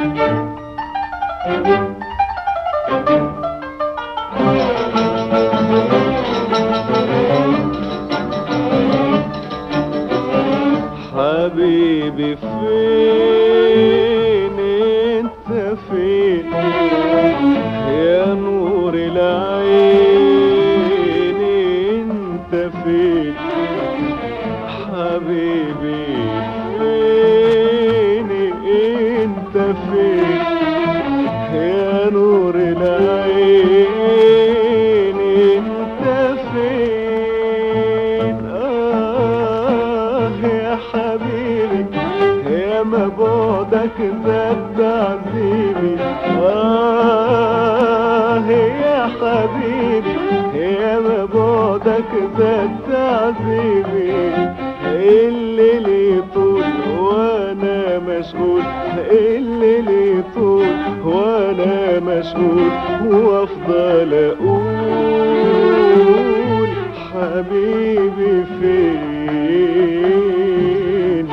حبيبي فين انت فين يا نور العين انت فين حبيبي فين انت فين يا نور العين انت فين آه يا حبيبي يا ما بعدك زاد عذيبي آه يا حبيبي يا ما بعدك زاد عذيبي الليل يطول وانا مشغول الليل يطول وانا مشغول وافضل اقول حبيبي فين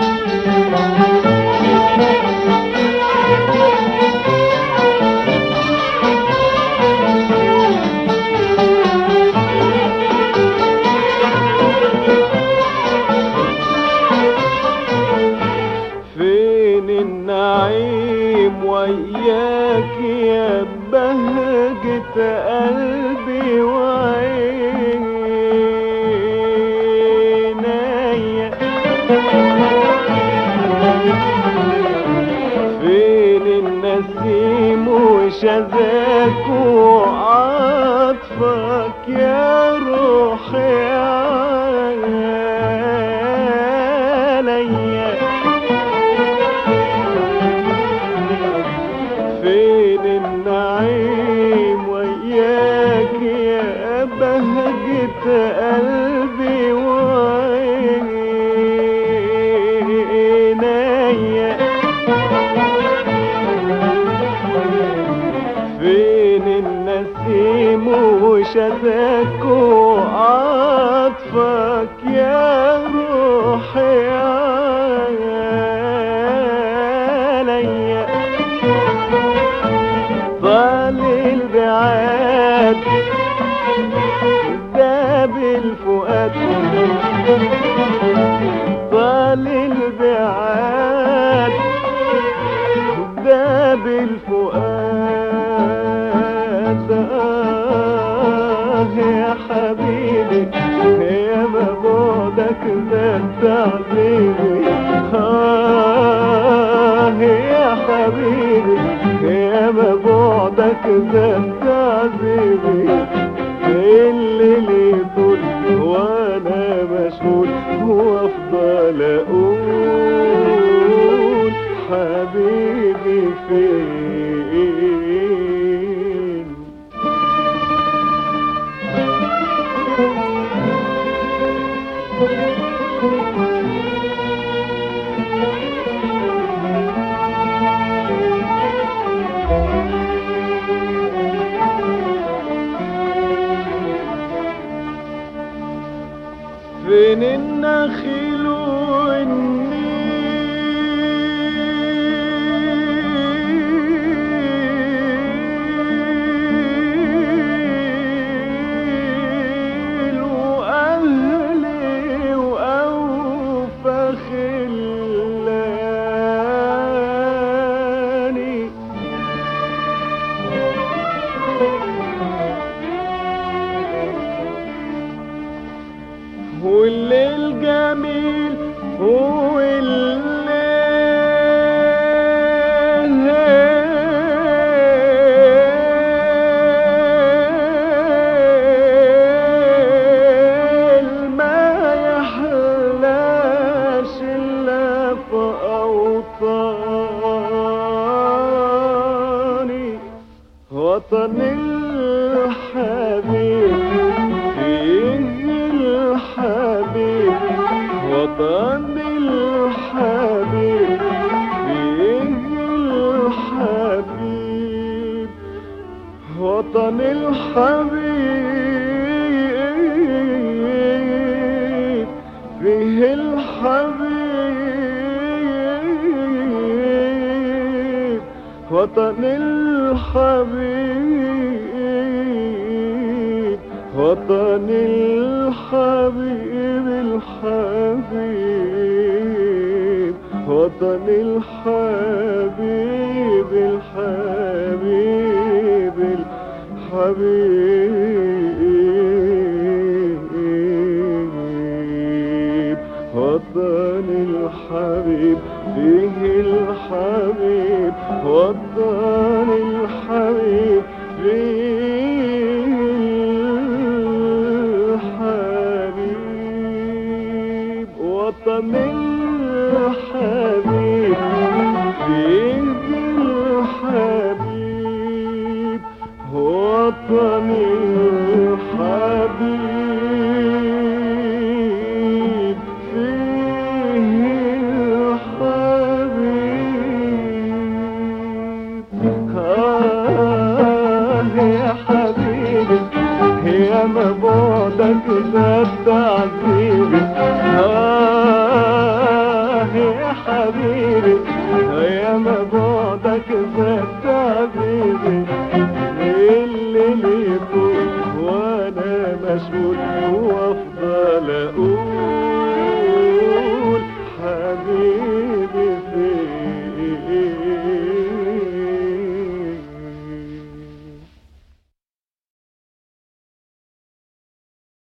فين النعيم وياك يا بهجة قلبي وعينيا فين النسيم وشذاك وعطفك يا روحي عليا فين النعيم وياك يا بهجة قلبي وعينيا فين النسيم وشذاك وعطفك يا روحي عليا ضل البعاد داب الفؤاد ضل البعاد داب الفؤاد آه يا حبيبي يا ما بعدك زاد تعذيبي آه يا حبيبي يا ما بعدك زاد تعذيبي الليل يطول وانا مشغول وافضل اقول حبيبي فين فين النخيل والنيل وأهلي وأوفى خلاني والليل جميل والليل ما يحلاش إلا في أوطاني وطن الحبيب فيه الحبيب وطن الحبيب فيه الحبيب وطن الحبيب فيه الحبيب وطن الحبيب وطن الحبيب الحبيب وطن الحبيب الحبيب الحبيب وطن الحبيب فيه الحبيب وطن الحبيب فيه الحبيب وطن الحبيب فيه الحبيب وطن الحبيب فيه الحبيب آه يا حبيبي يا مبعدك زاد تعذيبي آه يا حبيبي يا مبعدك زاد تعذيبي اللي ليكو وانا مشغول